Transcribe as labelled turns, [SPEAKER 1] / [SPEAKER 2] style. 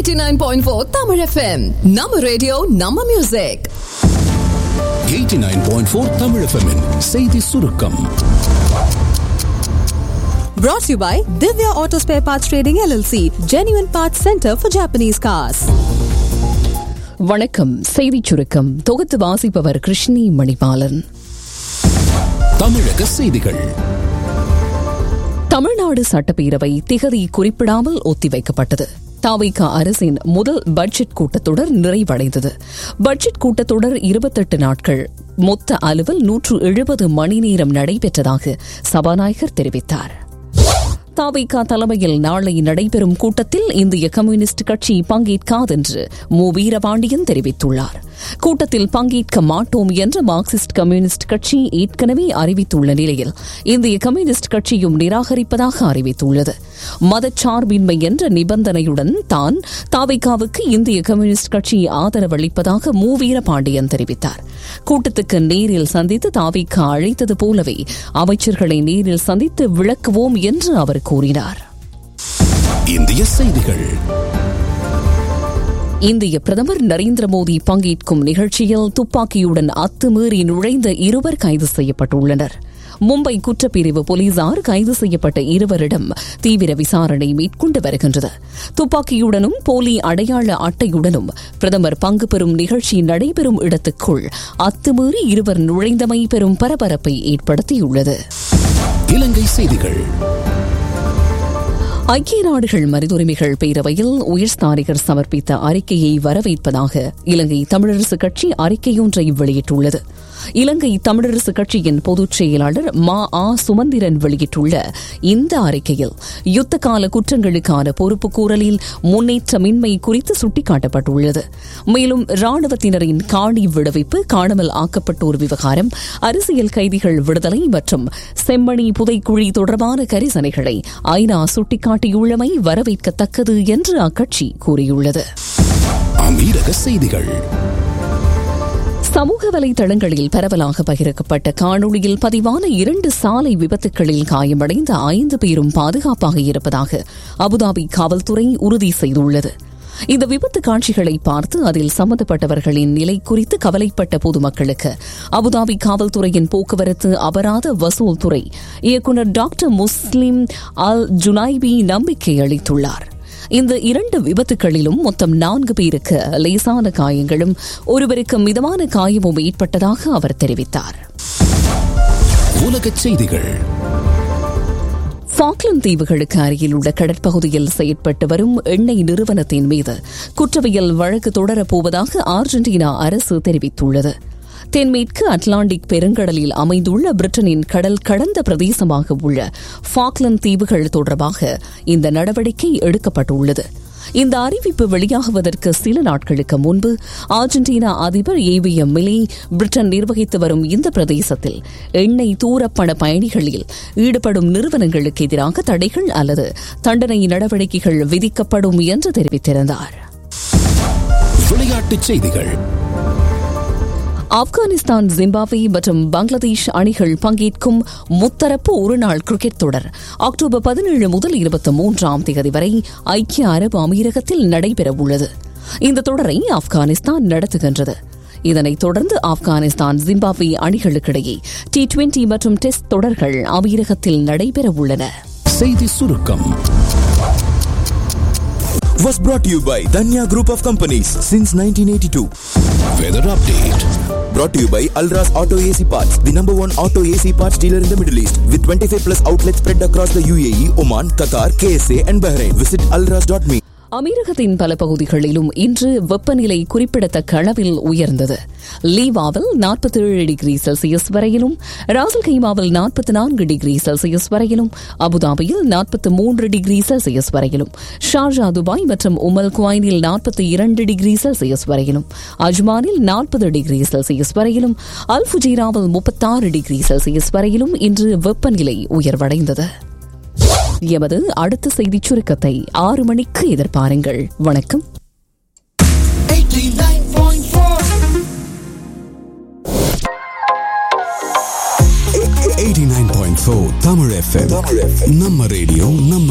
[SPEAKER 1] 89.4 Tamil FM. நம்ம radio நம்ம music
[SPEAKER 2] 89.4 Tamil FM -இன் செய்தி சுருக்கம்
[SPEAKER 3] Brought to you by Divya Auto Spare Parts Trading LLC, Genuine Parts Center for Japanese Cars.
[SPEAKER 4] வணக்கம் செய்திச் சுருக்கம் தொகுத்து வாசிப்பவர் கிருஷ்ணி மணிபாலன்
[SPEAKER 2] தமிழக செய்திகள்
[SPEAKER 4] தமிழ்நாடு சட்டப்பேரவை திகதி குறிப்பிடாமல் ஒத்திவைக்கப்பட்டது தாவைக்கா அரசின் முதல் பட்ஜெட் கூட்டத்தொடர் நிறைவடைந்தது பட்ஜெட் கூட்டத்தொடர் இருபத்தெட்டு நாட்கள் மொத்த அலுவல் நூற்று எழுபது மணி நேரம் நடைபெற்றதாக சபாநாயகர் தெரிவித்தார் தாவைக்கா தலைமையில் நாளை நடைபெறும் கூட்டத்தில் இந்திய கம்யூனிஸ்ட் கட்சி பங்கேற்காதென்று மு வீரபாண்டியன் தெரிவித்துள்ளார் கூட்டத்தில் பங்கேற்க மாட்டோம் என்று மார்க்சிஸ்ட் கம்யூனிஸ்ட் கட்சி ஏற்கனவே அறிவித்துள்ள நிலையில் இந்திய கம்யூனிஸ்ட் கட்சியும் நிராகரிப்பதாக அறிவித்துள்ளது மதச்சார்பின்மை என்ற நிபந்தனையுடன் தான் தாவைக்காவுக்கு இந்திய கம்யூனிஸ்ட் கட்சி ஆதரவளிப்பதாக மு வீரபாண்டியன் தெரிவித்தார் கூட்டத்துக்கு நேரில் சந்தித்து தாவைக்கா அழைத்தது போலவே அமைச்சர்களை நேரில் சந்தித்து விளக்குவோம் என்று அவர் கூறினார்
[SPEAKER 2] இந்திய செய்திகள்
[SPEAKER 4] இந்திய பிரதமர் நரேந்திர மோடி பங்கேற்கும் நிகழ்ச்சியில் துப்பாக்கியுடன் அத்துமீறி நுழைந்த இருவர் கைது செய்யப்பட்டுள்ளனர் மும்பை குற்றப்பிரிவு போலீசார் கைது செய்யப்பட்ட இருவரிடம் தீவிர விசாரணை மேற்கொண்டு வருகின்றது துப்பாக்கியுடனும் போலி அடையாள அட்டையுடனும் பிரதமர் பங்கு பெறும் நிகழ்ச்சி நடைபெறும் இடத்துக்குள் அத்துமீறி இருவர் நுழைந்தமை பெரும் பரபரப்பை ஏற்படுத்தியுள்ளது
[SPEAKER 2] இலங்கை செய்திகள்
[SPEAKER 4] ஐக்கிய நாடுகள் மனிதுரிமைகள் பேரவையில் உயர்ஸ்தானிகர் சமர்ப்பித்த அறிக்கையை வரவேற்பதாக இலங்கை தமிழரசு கட்சி அறிக்கையொன்றை வெளியிட்டுள்ளது இலங்கை தமிழரசு கட்சியின் பொதுச் செயலாளர் மா ஆ சுமந்திரன் வெளியிட்டுள்ள இந்த அறிக்கையில் யுத்த கால குற்றங்களுக்கான பொறுப்புக்கூறலில் முன்னேற்றமின்மை குறித்து சுட்டிக்காட்டப்பட்டுள்ளது மேலும் ராணுவத்தினரின் காணி விடுவிப்பு காணாமல் ஆக்கப்பட்டோர் விவகாரம் அரசியல் கைதிகள் விடுதலை மற்றும் செம்மணி புதைக்குழி தொடர்பான கரிசனைகளை ஐநா சுட்டிக்காட்டியுள்ளமை வரவேற்கத்தக்கது என்று அக்கட்சி கூறியுள்ளது
[SPEAKER 2] அமீரக செய்திகள்
[SPEAKER 4] சமூக வலைதளங்களில் பரவலாக பகிரப்பட்ட காணொளியில் பதிவான இரண்டு சாலை விபத்துகளில் காயமடைந்த ஐந்து பேரும் பாதுகாப்பாக இருப்பதாக அபுதாபி காவல்துறை உறுதி செய்துள்ளது இந்த விபத்து காட்சிகளை பார்த்து அதில் சம்பந்தப்பட்டவர்களின் நிலை குறித்து கவலைப்பட்ட பொதுமக்களுக்கு அபுதாபி காவல்துறையின் போக்குவரத்து அபராத வசூல் துறை இயக்குநர் டாக்டர் முஸ்லிம் அல் ஜுனைபி நம்பிக்கை அளித்துள்ளார் இந்த இரண்டு விபத்துகளிலும் மொத்தம் நான்கு பேருக்கு லேசான காயங்களும் ஒருவருக்கு மிதமான காயமும் ஏற்பட்டதாக அவர் தெரிவித்தார்
[SPEAKER 2] உலகச் செய்திகள்
[SPEAKER 4] ஃபாக்லந்து தீவுகளுக்கு அருகில் உள்ள கடற்பகுதியில் செயற்பட்டு வரும் எண்ணெய் நிறுவனத்தின் மீது குற்றவியல் வழக்கு தொடரப்போவதாக அர்ஜென்டினா அரசு தெரிவித்துள்ளது தென்மேற்கு அட்லாண்டிக் பெருங்கடலில் அமைந்துள்ள பிரிட்டனின் கடல் கடந்த பிரதேசமாக உள்ள ஃபாக்லந்து தீவுகள் தொடர்பாக இந்த நடவடிக்கை எடுக்கப்பட்டுள்ளது இந்த அறிவிப்பு வெளியாகுவதற்கு சில நாட்களுக்கு முன்பு அர்ஜென்டினா அதிபர் ஏவிஎம் மிலி பிரிட்டன் நிர்வகித்து வரும் இந்த பிரதேசத்தில் எண்ணெய் தூரப்பண பயணிகளில் ஈடுபடும் நிறுவனங்களுக்கு எதிராக தடைகள் அல்லது தண்டனை நடவடிக்கைகள் விதிக்கப்படும் என்று தெரிவித்திருந்தார்
[SPEAKER 2] விளையாட்டுச் செய்திகள்
[SPEAKER 4] ஆப்கானிஸ்தான் ஜிம்பாப்வே மற்றும் பங்களாதேஷ் அணிகள் பங்கேற்கும் முத்தரப்பு ஒருநாள் கிரிக்கெட் தொடர் அக்டோபர் பதினேழு முதல் இருபத்தி மூன்றாம் தேதி வரை ஐக்கிய அரபு அமீரகத்தில் நடைபெறவுள்ளது இந்த தொடரை ஆப்கானிஸ்தான் நடத்துகின்றது இதனைத் தொடர்ந்து ஆப்கானிஸ்தான் ஜிம்பாப்வே அணிகளுக்கிடையே டி டுவெண்டி மற்றும் டெஸ்ட் தொடர்கள் அமீரகத்தில் நடைபெறவுள்ளன
[SPEAKER 2] செய்தி சுருக்கம்
[SPEAKER 5] was brought to you by Danya Group of Companies since 1982.
[SPEAKER 2] Weather update
[SPEAKER 5] Brought to you by Alras Auto AC Parts, the number one auto AC parts dealer in the Middle East, with 25 plus outlets spread across the UAE, Oman, Qatar, KSA, and Bahrain. Visit alras.me.
[SPEAKER 4] அமீரகத்தின் பல பகுதிகளிலும் இன்று வெப்பநிலை குறிப்பிடத்தக்க அளவில் உயர்ந்தது லீவாவில் நாற்பத்தி ஏழு டிகிரி செல்சியஸ் வரையிலும் ராசல் கைமாவில் நாற்பத்தி நான்கு டிகிரி செல்சியஸ் வரையிலும் அபுதாபியில் நாற்பத்தி மூன்று டிகிரி செல்சியஸ் வரையிலும் ஷார்ஜா துபாய் மற்றும் உமல் குவாயினில் நாற்பத்தி இரண்டு டிகிரி செல்சியஸ் வரையிலும் அஜ்மானில் நாற்பது டிகிரி செல்சியஸ் வரையிலும் அல் ஃபுஜீராவில் முப்பத்தாறு டிகிரி செல்சியஸ் வரையிலும் இன்று வெப்பநிலை உயர்வடைந்தது எமது அடுத்த செய்திச் சுருக்கத்தை ஆறு மணிக்கு எதிர்பாருங்கள் வணக்கம்
[SPEAKER 2] 89.4 தமிழ் FM நம்ம ரேடியோ நம்ம